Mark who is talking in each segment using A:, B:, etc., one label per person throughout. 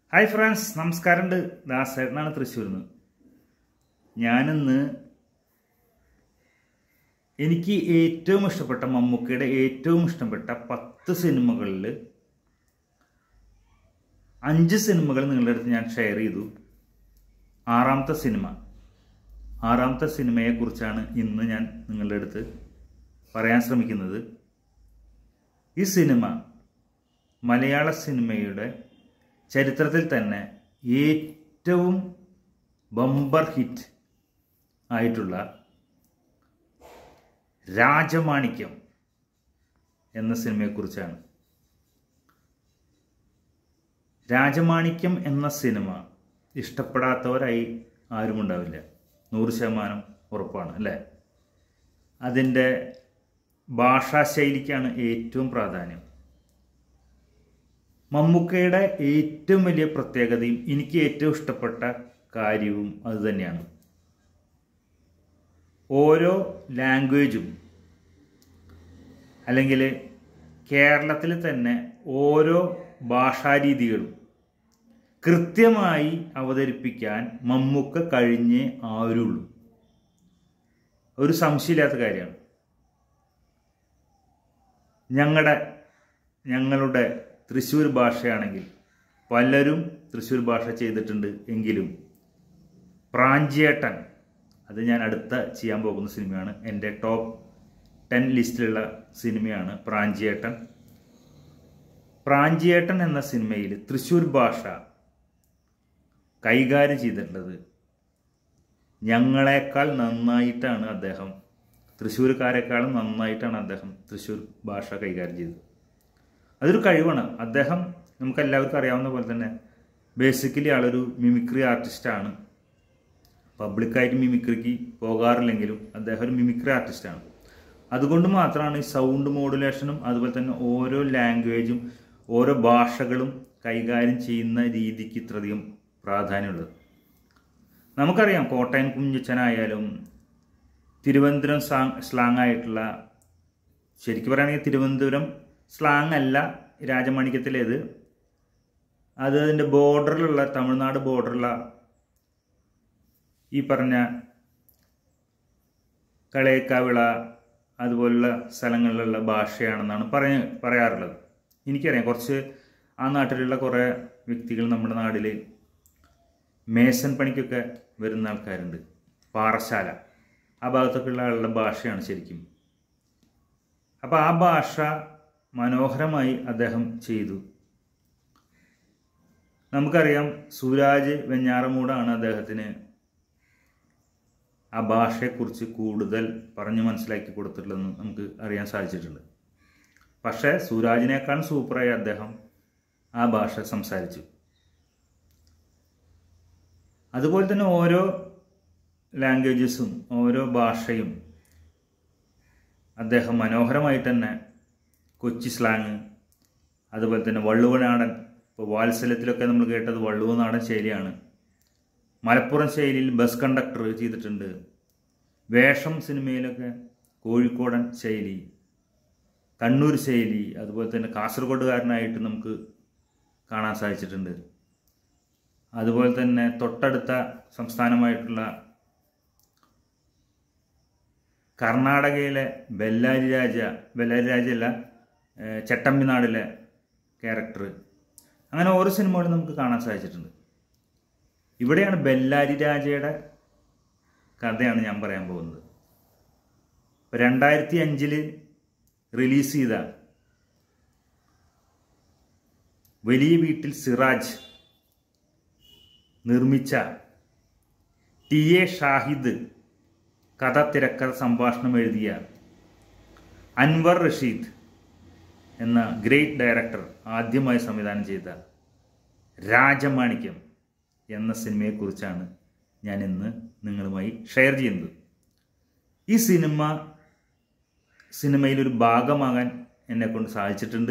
A: hi friends നമസ്കാരമുണ്ട് ദാസേട്ടനാണ് തൃശ്ശൂരിൽ നിന്ന് ഞാനിന്ന് എനിക്ക് ഏറ്റവും ഇഷ്ടപ്പെട്ട മമ്മൂക്കയുടെ ഏറ്റവും ഇഷ്ടപ്പെട്ട പത്ത് സിനിമകളിൽ അഞ്ച് സിനിമകൾ നിങ്ങളുടെ അടുത്ത് ഞാൻ ഷെയർ ചെയ്തു ആറാമത്തെ സിനിമ ആറാമത്തെ സിനിമയെക്കുറിച്ചാണ് ഇന്ന് ഞാൻ നിങ്ങളുടെ അടുത്ത് പറയാൻ ശ്രമിക്കുന്നത് ഈ സിനിമ മലയാള സിനിമയുടെ ചരിത്രത്തിൽ തന്നെ ഏറ്റവും ബമ്പർ ഹിറ്റ് ആയിട്ടുള്ള രാജമാണിക്യം എന്ന സിനിമയെക്കുറിച്ചാണ് രാജമാണിക്യം എന്ന സിനിമ ഇഷ്ടപ്പെടാത്തവരായി ആരും ഉണ്ടാവില്ല നൂറ് ശതമാനം ഉറപ്പാണ് അല്ലേ അതിൻ്റെ ഭാഷാശൈലിക്കാണ് ഏറ്റവും പ്രാധാന്യം മമ്മൂക്കയുടെ ഏറ്റവും വലിയ പ്രത്യേകതയും എനിക്ക് ഏറ്റവും ഇഷ്ടപ്പെട്ട കാര്യവും അതുതന്നെയാണ് ഓരോ ലാംഗ്വേജും അല്ലെങ്കിൽ കേരളത്തിൽ തന്നെ ഓരോ ഭാഷാരീതികളും കൃത്യമായി അവതരിപ്പിക്കാൻ മമ്മൂക്ക കഴിഞ്ഞേ ആരുള്ളൂ ഒരു സംശയമില്ലാത്ത കാര്യമാണ് ഞങ്ങളുടെ ഞങ്ങളുടെ തൃശ്ശൂർ ഭാഷയാണെങ്കിൽ പലരും തൃശ്ശൂർ ഭാഷ ചെയ്തിട്ടുണ്ട് എങ്കിലും പ്രാഞ്ചിയേട്ടൻ അത് ഞാൻ അടുത്ത ചെയ്യാൻ പോകുന്ന സിനിമയാണ് എൻ്റെ ടോപ്പ് ടെൻ ലിസ്റ്റിലുള്ള സിനിമയാണ് പ്രാഞ്ചിയേട്ടൻ പ്രാഞ്ചിയേട്ടൻ എന്ന സിനിമയിൽ തൃശ്ശൂർ ഭാഷ കൈകാര്യം ചെയ്തിട്ടുള്ളത് ഞങ്ങളെക്കാൾ നന്നായിട്ടാണ് അദ്ദേഹം തൃശ്ശൂർക്കാരെക്കാളും നന്നായിട്ടാണ് അദ്ദേഹം തൃശ്ശൂർ ഭാഷ കൈകാര്യം ചെയ്തത് അതൊരു കഴിവാണ് അദ്ദേഹം നമുക്ക് എല്ലാവർക്കും അറിയാവുന്ന പോലെ തന്നെ ബേസിക്കലി ആളൊരു മിമിക്രി ആർട്ടിസ്റ്റാണ് പബ്ലിക്കായിട്ട് മിമിക്രിക്ക് പോകാറില്ലെങ്കിലും അദ്ദേഹം ഒരു മിമിക്രി ആർട്ടിസ്റ്റാണ് അതുകൊണ്ട് മാത്രമാണ് ഈ സൗണ്ട് മോഡുലേഷനും അതുപോലെ തന്നെ ഓരോ ലാംഗ്വേജും ഓരോ ഭാഷകളും കൈകാര്യം ചെയ്യുന്ന രീതിക്ക് ഇത്രയധികം പ്രാധാന്യമുള്ളത് നമുക്കറിയാം കോട്ടയം കുഞ്ഞച്ചനായാലും തിരുവനന്തപുരം സ്ലാങ് സ്ലാങ് ആയിട്ടുള്ള ശരിക്കും പറയുകയാണെങ്കിൽ തിരുവനന്തപുരം സ്ലാങ് അല്ല രാജമാണിക്യത്തിലേത് അത് അതിൻ്റെ ബോർഡറിലുള്ള തമിഴ്നാട് ബോർഡറിലുള്ള ഈ പറഞ്ഞ കളേക്കാവിള അതുപോലുള്ള സ്ഥലങ്ങളിലുള്ള ഭാഷയാണെന്നാണ് പറഞ്ഞ് പറയാറുള്ളത് എനിക്കറിയാം കുറച്ച് ആ നാട്ടിലുള്ള കുറേ വ്യക്തികൾ നമ്മുടെ നാട്ടിൽ മേസൻ പണിക്കൊക്കെ വരുന്ന ആൾക്കാരുണ്ട് പാറശാല ആ ഭാഗത്തൊക്കെയുള്ള ആളുടെ ഭാഷയാണ് ശരിക്കും അപ്പോൾ ആ ഭാഷ മനോഹരമായി അദ്ദേഹം ചെയ്തു നമുക്കറിയാം സൂരാജ് വെഞ്ഞാറമൂടാണ് അദ്ദേഹത്തിന് ആ ഭാഷയെക്കുറിച്ച് കൂടുതൽ പറഞ്ഞു മനസ്സിലാക്കി കൊടുത്തിട്ടുള്ളതെന്ന് നമുക്ക് അറിയാൻ സാധിച്ചിട്ടുണ്ട് പക്ഷേ സൂരാജിനേക്കാൾ സൂപ്പറായി അദ്ദേഹം ആ ഭാഷ സംസാരിച്ചു അതുപോലെ തന്നെ ഓരോ ലാംഗ്വേജസും ഓരോ ഭാഷയും അദ്ദേഹം മനോഹരമായിട്ട് തന്നെ കൊച്ചി സ്ലാങ് അതുപോലെ തന്നെ വള്ളുവനാടൻ ഇപ്പോൾ വാത്സല്യത്തിലൊക്കെ നമ്മൾ കേട്ടത് വള്ളുവനാടൻ ശൈലിയാണ് മലപ്പുറം ശൈലിയിൽ ബസ് കണ്ടക്ടർ ചെയ്തിട്ടുണ്ട് വേഷം സിനിമയിലൊക്കെ കോഴിക്കോടൻ ശൈലി കണ്ണൂർ ശൈലി അതുപോലെ തന്നെ കാസർഗോഡുകാരനായിട്ട് നമുക്ക് കാണാൻ സാധിച്ചിട്ടുണ്ട് അതുപോലെ തന്നെ തൊട്ടടുത്ത സംസ്ഥാനമായിട്ടുള്ള കർണാടകയിലെ ബെല്ലാരി രാജ ബെല്ലാരി രാജയല്ല ചട്ടമ്പിനാടിലെ ക്യാരക്ടർ അങ്ങനെ ഓരോ സിനിമകളും നമുക്ക് കാണാൻ സാധിച്ചിട്ടുണ്ട് ഇവിടെയാണ് ബെല്ലാരി രാജയുടെ കഥയാണ് ഞാൻ പറയാൻ പോകുന്നത് രണ്ടായിരത്തി അഞ്ചില് റിലീസ് ചെയ്ത വലിയ വീട്ടിൽ സിറാജ് നിർമ്മിച്ച ടി എ ഷാഹിദ് കഥ തിരക്കഥ സംഭാഷണം എഴുതിയ അൻവർ റഷീദ് എന്ന ഗ്രേറ്റ് ഡയറക്ടർ ആദ്യമായി സംവിധാനം ചെയ്ത രാജമാണിക്യം എന്ന സിനിമയെക്കുറിച്ചാണ് ഞാൻ ഇന്ന് നിങ്ങളുമായി ഷെയർ ചെയ്യുന്നത് ഈ സിനിമ സിനിമയിലൊരു ഭാഗമാകാൻ എന്നെക്കൊണ്ട് സാധിച്ചിട്ടുണ്ട്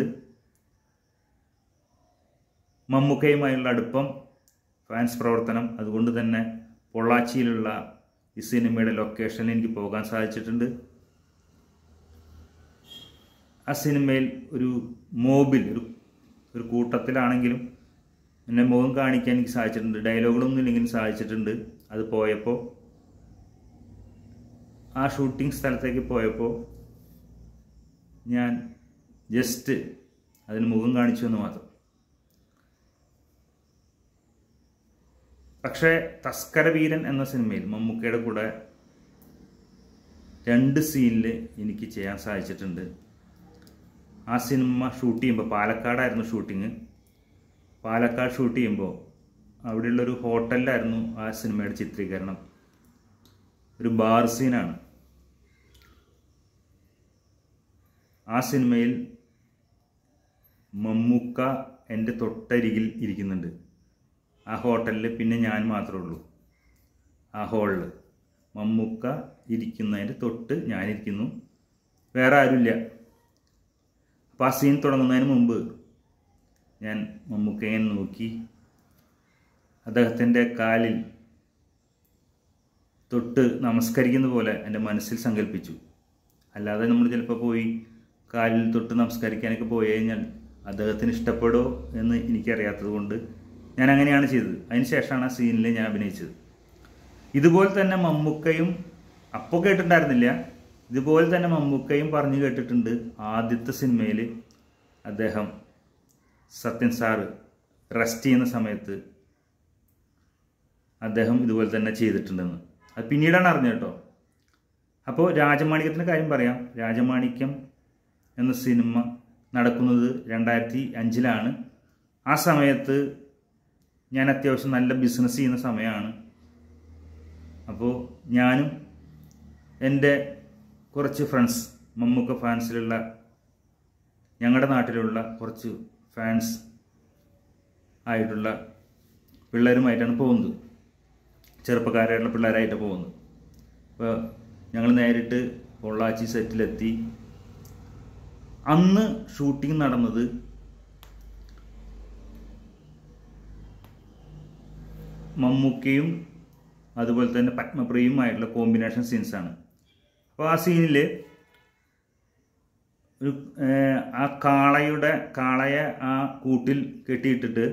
A: മമ്മൂക്കയുമായുള്ള അടുപ്പം ഫാൻസ് പ്രവർത്തനം അതുകൊണ്ട് തന്നെ പൊള്ളാച്ചിയിലുള്ള ഈ സിനിമയുടെ ലൊക്കേഷനിൽ എനിക്ക് പോകാൻ സാധിച്ചിട്ടുണ്ട് ആ സിനിമയിൽ ഒരു മോബിൽ ഒരു ഒരു കൂട്ടത്തിലാണെങ്കിലും എൻ്റെ മുഖം കാണിക്കാൻ എനിക്ക് സാധിച്ചിട്ടുണ്ട് ഡയലോഗുകളൊന്നും ഇല്ലെങ്കിലും സാധിച്ചിട്ടുണ്ട് അത് പോയപ്പോൾ ആ ഷൂട്ടിംഗ് സ്ഥലത്തേക്ക് പോയപ്പോൾ ഞാൻ ജസ്റ്റ് അതിന് മുഖം കാണിച്ചു എന്ന് മാത്രം പക്ഷേ തസ്കര വീരൻ എന്ന സിനിമയിൽ മമ്മൂക്കയുടെ കൂടെ രണ്ട് സീനിൽ എനിക്ക് ചെയ്യാൻ സാധിച്ചിട്ടുണ്ട് ആ സിനിമ ഷൂട്ട് ചെയ്യുമ്പോൾ പാലക്കാടായിരുന്നു ഷൂട്ടിങ് പാലക്കാട് ഷൂട്ട് ചെയ്യുമ്പോൾ അവിടെയുള്ളൊരു ഹോട്ടലിലായിരുന്നു ആ സിനിമയുടെ ചിത്രീകരണം ഒരു ബാർ സീനാണ് ആ സിനിമയിൽ മമ്മൂക്ക എൻ്റെ തൊട്ടരികിൽ ഇരിക്കുന്നുണ്ട് ആ ഹോട്ടലിൽ പിന്നെ ഞാൻ മാത്രമേ ഉള്ളൂ ആ ഹോളിൽ മമ്മൂക്ക ഇരിക്കുന്നതിൻ്റെ തൊട്ട് ഞാനിരിക്കുന്നു വേറെ ആരുമില്ല അപ്പോൾ ആ സീൻ തുടങ്ങുന്നതിന് മുമ്പ് ഞാൻ മമ്മൂക്കയെ നോക്കി അദ്ദേഹത്തിൻ്റെ കാലിൽ തൊട്ട് നമസ്കരിക്കുന്ന പോലെ എൻ്റെ മനസ്സിൽ സങ്കല്പിച്ചു അല്ലാതെ നമ്മൾ ചിലപ്പോൾ പോയി കാലിൽ തൊട്ട് നമസ്കരിക്കാനൊക്കെ പോയി കഴിഞ്ഞാൽ അദ്ദേഹത്തിന് ഇഷ്ടപ്പെടുമോ എന്ന് എനിക്കറിയാത്തത് കൊണ്ട് ഞാൻ അങ്ങനെയാണ് ചെയ്തത് അതിന് ശേഷമാണ് ആ സീനിൽ ഞാൻ അഭിനയിച്ചത് ഇതുപോലെ തന്നെ മമ്മൂക്കയും അപ്പോൾ കേട്ടിട്ടുണ്ടായിരുന്നില്ല ഇതുപോലെ തന്നെ മമ്മൂക്കയും പറഞ്ഞു കേട്ടിട്ടുണ്ട് ആദ്യത്തെ സിനിമയിൽ അദ്ദേഹം സത്യൻ സാറ് റെസ്റ്റ് ചെയ്യുന്ന സമയത്ത് അദ്ദേഹം ഇതുപോലെ തന്നെ ചെയ്തിട്ടുണ്ടെന്ന് അത് പിന്നീടാണ് അറിഞ്ഞത് കേട്ടോ അപ്പോൾ രാജമാണിക്യത്തിൻ്റെ കാര്യം പറയാം രാജമാണിക്യം എന്ന സിനിമ നടക്കുന്നത് രണ്ടായിരത്തി അഞ്ചിലാണ് ആ സമയത്ത് ഞാൻ അത്യാവശ്യം നല്ല ബിസിനസ് ചെയ്യുന്ന സമയമാണ് അപ്പോൾ ഞാനും എൻ്റെ കുറച്ച് ഫ്രണ്ട്സ് മമ്മൂക്ക ഫാൻസിലുള്ള ഞങ്ങളുടെ നാട്ടിലുള്ള കുറച്ച് ഫാൻസ് ആയിട്ടുള്ള പിള്ളേരുമായിട്ടാണ് പോകുന്നത് ചെറുപ്പക്കാരായിട്ടുള്ള പിള്ളേരായിട്ട് പോകുന്നത് അപ്പോൾ ഞങ്ങൾ നേരിട്ട് പൊള്ളാച്ചി സെറ്റിലെത്തി അന്ന് ഷൂട്ടിംഗ് നടന്നത് മമ്മൂക്കയും അതുപോലെ തന്നെ പത്മപ്രിയുമായിട്ടുള്ള കോമ്പിനേഷൻ സീൻസാണ് അപ്പോൾ ആ സീനിൽ ഒരു ഏഹ്, ആ കാളയുടെ കാളയെ ആ കൂട്ടിൽ കെട്ടിയിട്ടിട്ട്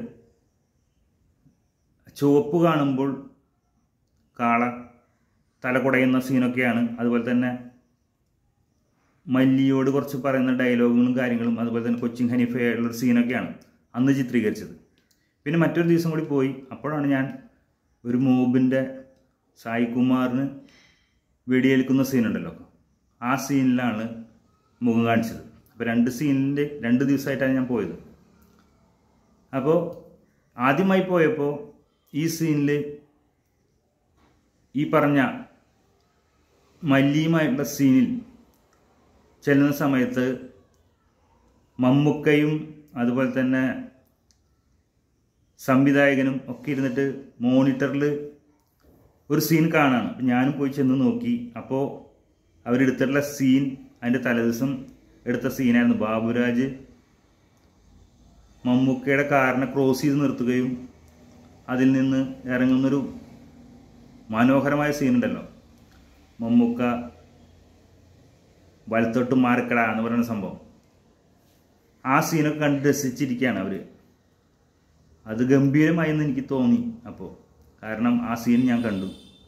A: ചുവപ്പ് കാണുമ്പോൾ കാള തല കുടയുന്ന സീനൊക്കെയാണ് അതുപോലെ തന്നെ മല്ലിയോട് കുറച്ച് പറയുന്ന ഡയലോഗുകളും കാര്യങ്ങളും അതുപോലെ തന്നെ കൊച്ചിൻ ഹനീഫയായിട്ടുള്ള സീനൊക്കെയാണ് അന്ന് ചിത്രീകരിച്ചത് പിന്നെ മറ്റൊരു ദിവസം കൂടി പോയി അപ്പോഴാണ് ഞാൻ ഒരു മോബിൻ്റെ സായികുമാറിന് വെടിയേൽക്കുന്ന സീനുണ്ടല്ലോ ആ സീനിലാണ് മുഖം കാണിച്ചത് അപ്പോൾ രണ്ട് സീനിൻ്റെ രണ്ട് ദിവസമായിട്ടാണ് ഞാൻ പോയത് അപ്പോൾ ആദ്യമായി പോയപ്പോൾ ഈ സീനിൽ ഈ പറഞ്ഞ മല്ലിയുമായിട്ടുള്ള സീനിൽ ചെല്ലുന്ന സമയത്ത് മമ്മൂക്കയും അതുപോലെ തന്നെ സംവിധായകനും ഒക്കെ ഇരുന്നിട്ട് മോണിറ്ററിൽ ഒരു സീൻ കാണാണ് അപ്പം ഞാനും പോയി ചെന്ന് നോക്കി അപ്പോൾ അവരെടുത്തിട്ടുള്ള സീൻ അതിൻ്റെ തലേദിവസം എടുത്ത സീനായിരുന്നു ബാബുരാജ് മമ്മൂക്കയുടെ കാറിനെ ക്രോസ് ചെയ്ത് നിർത്തുകയും അതിൽ നിന്ന് ഇറങ്ങുന്നൊരു മനോഹരമായ സീനുണ്ടല്ലോ മമ്മൂക്ക വലത്തോട്ട് മാറിക്കട എന്ന് പറയുന്ന സംഭവം ആ സീനൊക്കെ കണ്ട് രസിച്ചിരിക്കുകയാണ് അവർ അത് ഗംഭീരമായി എന്ന് എനിക്ക് തോന്നി അപ്പോൾ കാരണം ആ സീൻ ഞാൻ കണ്ടു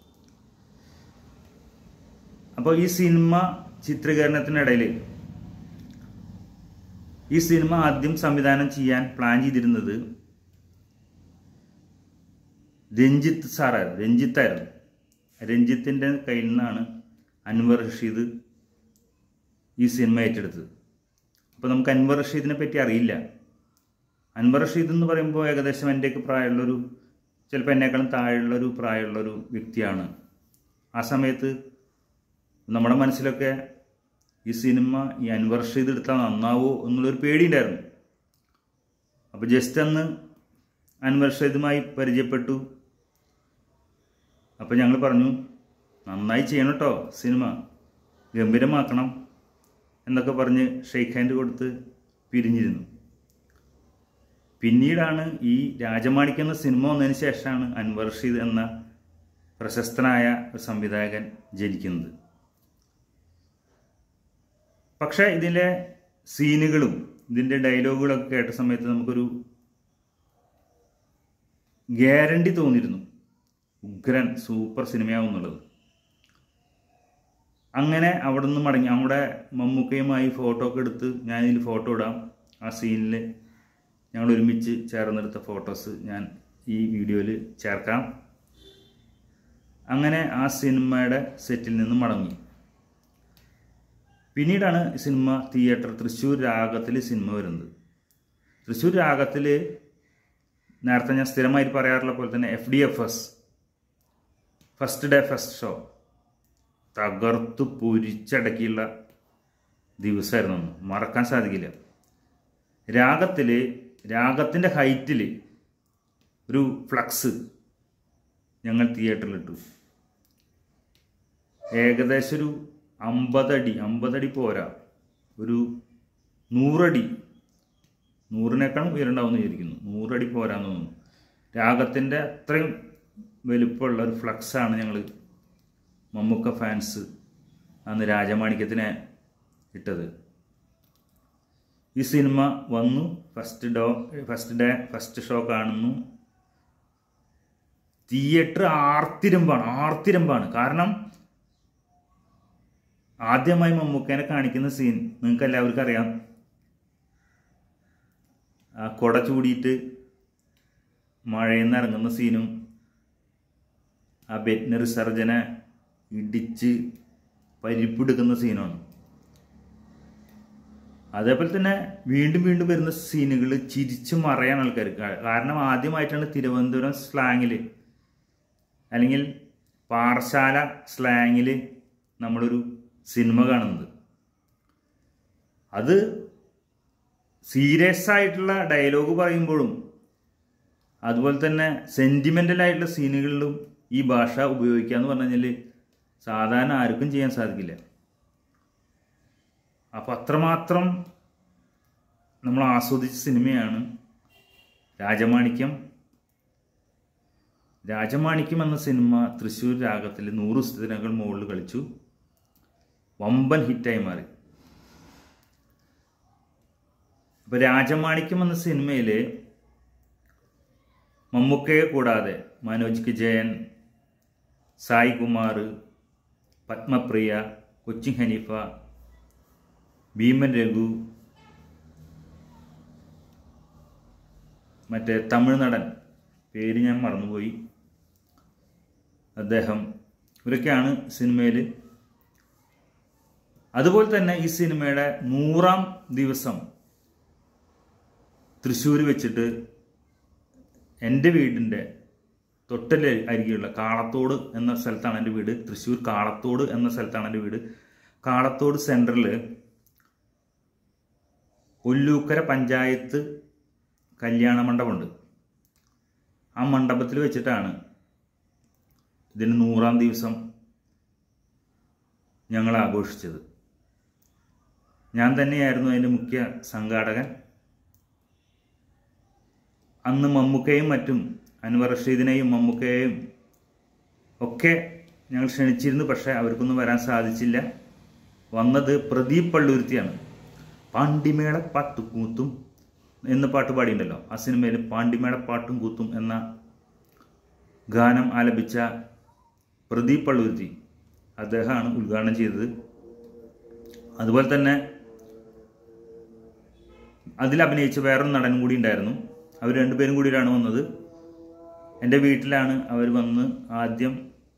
A: അപ്പോൾ ഈ സിനിമ ചിത്രീകരണത്തിനിടയിൽ ഈ സിനിമ ആദ്യം സംവിധാനം ചെയ്യാൻ പ്ലാൻ ചെയ്തിരുന്നത് രഞ്ജിത്ത് സാറായിരുന്നു രഞ്ജിത്തായിരുന്നു രഞ്ജിത്തിൻ്റെ കയ്യിൽ നിന്നാണ് അൻവർ റഷീദ് ഈ സിനിമ ഏറ്റെടുത്തത് അപ്പോൾ നമുക്ക് അൻവർ റഷീദിനെ പറ്റി അറിയില്ല അൻവർ റഷീദ് എന്ന് പറയുമ്പോൾ ഏകദേശം എൻ്റെയൊക്കെ പ്രായമുള്ളൊരു ചിലപ്പോൾ എന്നേക്കാളും താഴെയുള്ളൊരു പ്രായമുള്ളൊരു വ്യക്തിയാണ് ആ സമയത്ത് നമ്മുടെ മനസ്സിലൊക്കെ ഈ സിനിമ ഈ അൻവർ റഷീദ് എടുത്താൽ നന്നാവോ എന്നുള്ളൊരു പേടിയുണ്ടായിരുന്നു അപ്പോൾ ജസ്റ്റ് അന്ന് അൻവർ റഷീദുമായി പരിചയപ്പെട്ടു അപ്പോൾ ഞങ്ങൾ പറഞ്ഞു നന്നായി ചെയ്യണം കേട്ടോ സിനിമ ഗംഭീരമാക്കണം എന്നൊക്കെ പറഞ്ഞ് ഷെയ്ക്ക് ഹാൻഡ് കൊടുത്ത് പിരിഞ്ഞിരുന്നു പിന്നീടാണ് ഈ രാജമാണിക്യം എന്ന സിനിമ വന്നതിന് ശേഷമാണ് അൻവർ റഷീദ് എന്ന പ്രശസ്തനായ ഒരു സംവിധായകൻ ജനിക്കുന്നത് പക്ഷേ ഇതിലെ സീനുകളും ഇതിൻ്റെ ഡയലോഗുകളൊക്കെ കേട്ട സമയത്ത് നമുക്കൊരു ഗ്യാരണ്ടി തോന്നിയിരുന്നു ഉഗ്രൻ സൂപ്പർ സിനിമയാവും എന്നുള്ളത് അങ്ങനെ അവിടെ നിന്ന് മടങ്ങി നമ്മുടെ മമ്മൂക്കയുമായി ഫോട്ടോ ഒക്കെ എടുത്ത് ഞാൻ ഇതിൽ ഫോട്ടോ ഇടാം ആ സീനിൽ ഞങ്ങൾ ഒരുമിച്ച് ചേർന്നെടുത്ത ഫോട്ടോസ് ഞാൻ ഈ വീഡിയോയിൽ ചേർക്കാം അങ്ങനെ ആ സിനിമയുടെ സെറ്റിൽ നിന്ന് മടങ്ങി പിന്നീടാണ് സിനിമ തിയേറ്റർ തൃശ്ശൂർ രാഗത്തിൽ സിനിമ വരുന്നത് തൃശ്ശൂർ രാഗത്തിൽ നേരത്തെ ഞാൻ സ്ഥിരമായിട്ട് പറയാറുള്ള പോലെ തന്നെ F D F S first day first show തകർത്ത് പൊരിച്ചടക്കിയുള്ള ദിവസമായിരുന്നു അന്ന് മറക്കാൻ സാധിക്കില്ല രാഗത്തിൽ രാഗത്തിൻ്റെ ഹൈറ്റിൽ ഒരു ഫ്ലക്സ് ഞങ്ങൾ തിയേറ്ററിലിട്ടു ഏകദേശം ഒരു അമ്പതടി അമ്പതടി പോരാ ഒരു നൂറടി നൂറിനേക്കാളും ഉയരണ്ടാവുമെന്ന് വിചാരിക്കുന്നു നൂറടി പോരാന്ന് തോന്നുന്നു രാഗത്തിൻ്റെ അത്രയും വലുപ്പമുള്ള ഒരു ഫ്ലക്സാണ് ഞങ്ങൾ മമ്മൂക്ക ഫാൻസ് അന്ന് രാജമാണിക്യത്തിനെ ഇട്ടത് ഈ സിനിമ വന്നു ഫസ്റ്റ് ഡോ ഫസ്റ്റ് ഡേ ഫസ്റ്റ് ഷോ കാണുന്നു തിയേറ്റർ ആർത്തിരമ്പാണ് ആർത്തിരമ്പാണ് കാരണം ആദ്യമായി മമ്മൂക്കേനെ കാണിക്കുന്ന സീൻ നിങ്ങൾക്ക് എല്ലാവർക്കും അറിയാം ആ കൊട ചൂടിയിട്ട് മഴയിൽ നിന്ന് ഇറങ്ങുന്ന സീനും ആ വെറ്റിനറി സർജനെ ഇടിച്ച് പരിപ്പെടുക്കുന്ന സീനാണ് അതേപോലെ തന്നെ വീണ്ടും വീണ്ടും വരുന്ന സീനുകൾ ചിരിച്ചു മറയാൻ ആൾക്കാർ കാരണം ആദ്യമായിട്ടാണ് തിരുവനന്തപുരം സ്ലാങ്ങിൽ അല്ലെങ്കിൽ പാറശാല സ്ലാങ്ങിൽ നമ്മളൊരു സിനിമ കാണുന്നത് അത് സീരിയസ് ആയിട്ടുള്ള ഡയലോഗ് പറയുമ്പോഴും അതുപോലെ തന്നെ സെൻറ്റിമെൻ്റൽ ആയിട്ടുള്ള സീനുകളിലും ഈ ഭാഷ ഉപയോഗിക്കുക എന്ന് പറഞ്ഞു കഴിഞ്ഞാൽ സാധാരണ ആർക്കും ചെയ്യാൻ സാധിക്കില്ല അപ്പോൾ അത്രമാത്രം നമ്മൾ ആസ്വദിച്ച സിനിമയാണ് രാജമാണിക്യം രാജമാണിക്യം എന്ന സിനിമ തൃശ്ശൂർ രാഗത്തിൽ നൂറ് സ്ഥിരങ്ങൾ മുകളിൽ കളിച്ചു വമ്പൻ ഹിറ്റായി മാറി അപ്പോൾ രാജമാണിക്യം എന്ന സിനിമയിൽ മമ്മൂക്കയെ കൂടാതെ മനോജ് കെ ജയൻ സായി കുമാർ പത്മപ്രിയ കൊച്ചിൻ ഹനീഫ ഭീമൻ രഘു മറ്റേ തമിഴ് നടൻ പേര് ഞാൻ മറന്നുപോയി അദ്ദേഹം ഇവരൊക്കെയാണ് സിനിമയിൽ അതുപോലെ തന്നെ ഈ സിനിമയുടെ നൂറാം ദിവസം തൃശ്ശൂർ വെച്ചിട്ട് എൻ്റെ വീടിൻ്റെ തൊട്ടല് അരികെയുള്ള കാളത്തോട് എന്ന സ്ഥലത്താണ് എൻ്റെ വീട് തൃശ്ശൂർ കാളത്തോട് എന്ന സ്ഥലത്താണ് എൻ്റെ വീട് കാളത്തോട് സെൻറ്ററിൽ ഒല്ലൂക്കര പഞ്ചായത്ത് കല്യാണ മണ്ഡപമുണ്ട് ആ മണ്ഡപത്തിൽ വെച്ചിട്ടാണ് ഇതിന് നൂറാം ദിവസം ഞങ്ങൾ ആഘോഷിച്ചത് ഞാൻ തന്നെയായിരുന്നു അതിൻ്റെ മുഖ്യ സംഘാടകൻ അന്ന് മമ്മൂക്കയും മറ്റും അൻവർ റഷീദിനെയും മമ്മൂക്കയെയും ഒക്കെ ഞങ്ങൾ ക്ഷണിച്ചിരുന്നു പക്ഷേ അവർക്കൊന്നും വരാൻ സാധിച്ചില്ല വന്നത് പ്രദീപ് പള്ളുരുത്തിയാണ് പാണ്ടിമേള പാട്ടും കൂത്തും എന്ന പാട്ട് പാടിയിട്ടുണ്ടല്ലോ ആ സിനിമയിൽ പാണ്ടിമേള പാട്ടും കൂത്തും എന്ന ഗാനം ആലപിച്ച പ്രദീപ് പള്ളുരുത്തി അദ്ദേഹമാണ് ഉദ്ഘാടനം ചെയ്തത് അതുപോലെ തന്നെ അതിൽ അഭിനയിച്ച വേറൊരു നടൻ കൂടി ഉണ്ടായിരുന്നു അവർ രണ്ടുപേരും കൂടിയിട്ടാണ് വന്നത് എൻ്റെ വീട്ടിലാണ് അവർ വന്ന് ആദ്യം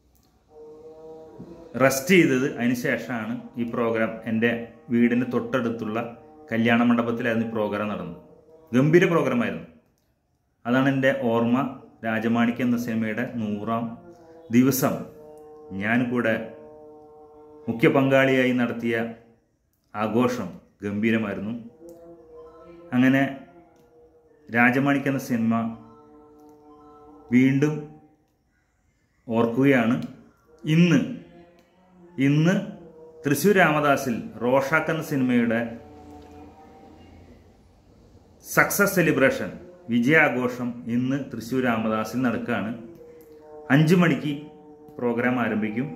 A: റെസ്റ്റ് ചെയ്തത് അതിന് ശേഷമാണ് ഈ പ്രോഗ്രാം എൻ്റെ വീടിൻ്റെ തൊട്ടടുത്തുള്ള കല്യാണ മണ്ഡപത്തിലായിരുന്നു ഈ പ്രോഗ്രാം നടന്നത് ഗംഭീര പ്രോഗ്രാമായിരുന്നു അതാണ് എൻ്റെ ഓർമ്മ രാജമാണിക്യ എന്ന സിനിമയുടെ നൂറാം ദിവസം ഞാൻ കൂടെ മുഖ്യ പങ്കാളിയായി നടത്തിയ ആഘോഷം ഗംഭീരമായിരുന്നു അങ്ങനെ രാജമാണിക്യ എന്ന സിനിമ വീണ്ടും ഓർക്കുകയാണ് ഇന്ന് ഇന്ന് തൃശ്ശൂർ രാമദാസിൽ റോഷാക്ക് എന്ന സിനിമയുടെ സക്സസ് സെലിബ്രേഷൻ വിജയാഘോഷം ഇന്ന് തൃശ്ശൂർ രാമദാസിൽ നടക്കുകയാണ് അഞ്ച് മണിക്ക് പ്രോഗ്രാം ആരംഭിക്കും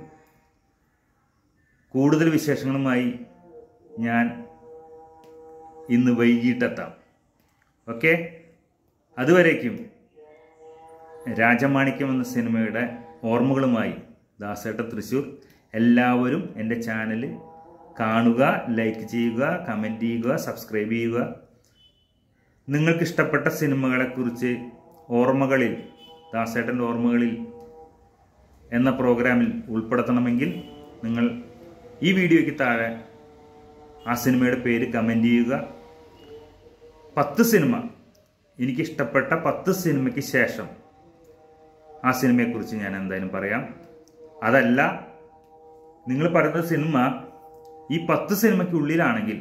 A: കൂടുതൽ വിശേഷങ്ങളുമായി ഞാൻ ഇന്ന് വൈകിട്ടെത്താം ഓക്കെ അതുവരേക്കും രാജമാണിക്യം എന്ന സിനിമയുടെ ഓർമ്മകളുമായി ദാസേട്ട തൃശ്ശൂർ എല്ലാവരും എൻ്റെ ചാനൽ കാണുക ലൈക്ക് ചെയ്യുക കമൻറ്റ് ചെയ്യുക സബ്സ്ക്രൈബ് ചെയ്യുക നിങ്ങൾക്ക് ഇഷ്ടപ്പെട്ട സിനിമകളെക്കുറിച്ച് ഓർമ്മകളിൽ ദാസേട്ടൻ്റെ ഓർമ്മകളിൽ എന്ന പ്രോഗ്രാമിൽ ഉൾപ്പെടുത്തണമെങ്കിൽ നിങ്ങൾ ഈ വീഡിയോയ്ക്ക് താഴെ ആ സിനിമയുടെ പേര് കമൻറ്റ് ചെയ്യുക പത്ത് സിനിമ എനിക്കിഷ്ടപ്പെട്ട പത്ത് സിനിമയ്ക്ക് ശേഷം ആ സിനിമയെക്കുറിച്ച് ഞാൻ എന്തായാലും പറയാം അതല്ല നിങ്ങൾ പറയുന്ന സിനിമ ഈ പത്ത് സിനിമയ്ക്കുള്ളിലാണെങ്കിൽ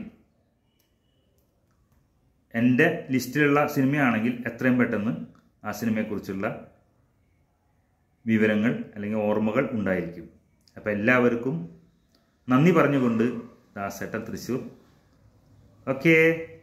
A: എൻ്റെ ലിസ്റ്റിലുള്ള സിനിമയാണെങ്കിൽ എത്രയും പെട്ടെന്ന് ആ സിനിമയെക്കുറിച്ചുള്ള വിവരങ്ങൾ അല്ലെങ്കിൽ ഓർമ്മകൾ ഉണ്ടായിരിക്കും അപ്പോൾ എല്ലാവർക്കും നന്ദി പറഞ്ഞുകൊണ്ട് ദാസേട്ടൻ തൃശ്ശൂർ ഓക്കേ